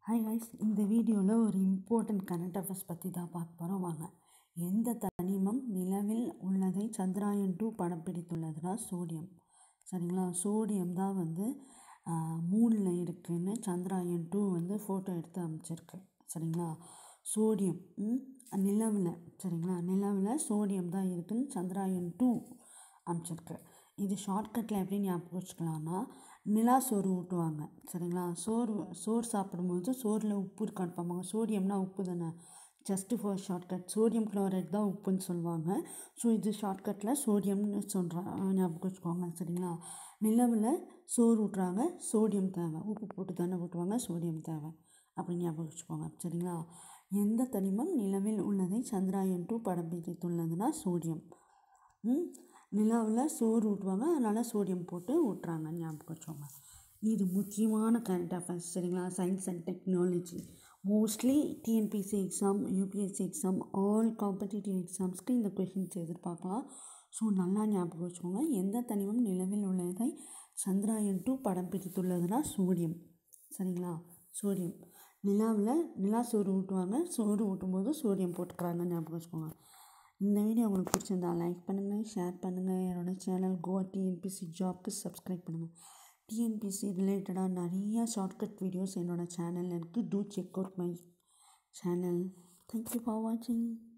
hi guys இந்த வீடியோவில் ஒரு இம்பார்ட்டண்ட் கரண்ட் அஃபேர்ஸ் பற்றி தான் பார்க்க போகிறோம் வாங்க எந்த தனிமம் நிலவில் உள்ளதை சந்திராயன் டூ படம் பிடித்துள்ளதுனா சோடியம் சரிங்களா சோடியம் தான் வந்து மூணில் இருக்குன்னு சந்திராயன் டூ வந்து ஃபோட்டோ எடுத்து அமைச்சிருக்கு சரிங்களா சோடியம் நிலவில் சரிங்களா நிலவில் சோடியம் தான் இருக்குன்னு சந்திராயன் டூ அமைச்சிருக்கு இது ஷார்ட்கட்டில் எப்படி ஞாபகம் வச்சுக்கலாம்னா நிலா சோறு ஊட்டுவாங்க சரிங்களா சோறு சோறு சாப்பிடும்போது சோறில் உப்பு இருக்கான்னு பார்ப்பாங்க சோடியம்னா உப்பு தானே just for shortcut sodium chloride தான் உப்புன்னு சொல்லுவாங்க ஸோ இது ஷார்ட்கட்டில் சோடியம்னு சொல்கிறாங்க ஞாபகம் வச்சுக்கோங்க சரிங்களா நிலவில் சோறு ஊட்டுறாங்க சோடியம் தேவை உப்பு போட்டு தானே ஊட்டுவாங்க சோடியம் தேவை அப்படி ஞாபகம் வச்சுக்கோங்க சரிங்களா எந்த தனிமம் நிலவில் உள்ளதை சந்திராயன் டூ படம் பிடித்துள்ளதுன்னா சோடியம் நிலாவில் சோறு ஊட்டுவாங்க அதனால் சோடியம் போட்டு ஊட்டுறாங்க ஞாபகம் வச்சுக்கோங்க இது முக்கியமான கரண்ட் அஃபேர்ஸ் சரிங்களா science and technology mostly TNPSC exam UPSC exam all competitive எக்ஸாம்ஸ்க்கு இந்த கொஷின்ஸ் எதிர்பார்க்கலாம் ஸோ நல்லா ஞாபகம் வச்சுக்கோங்க எந்த தனிமம் நிலவில் உள்ளதை சந்திராயன் டூ படம் பிடித்துள்ளதுன்னா சோடியம் சரிங்களா சோடியம் நிலாவில் நிலா சோறு ஊட்டுவாங்க சோறு ஊட்டும்போது சோடியம் போட்டுக்கிறாங்க ஞாபகம் வச்சுக்கோங்க இந்த வீடியோ உங்களுக்கு பிடிச்சிருந்தா லைக் பண்ணுங்கள் ஷேர் பண்ணுங்கள் என்னோடய சேனல் கோவா டிஎன்பிசி ஜாப்க்கு சப்ஸ்கிரைப் பண்ணுங்கள் டிஎன்பிசி ரிலேட்டடாக நிறையா ஷார்ட்கட் வீடியோஸ் என்னோடய சேனலில் இருக்குது to check out my channel thank you for வாட்சிங்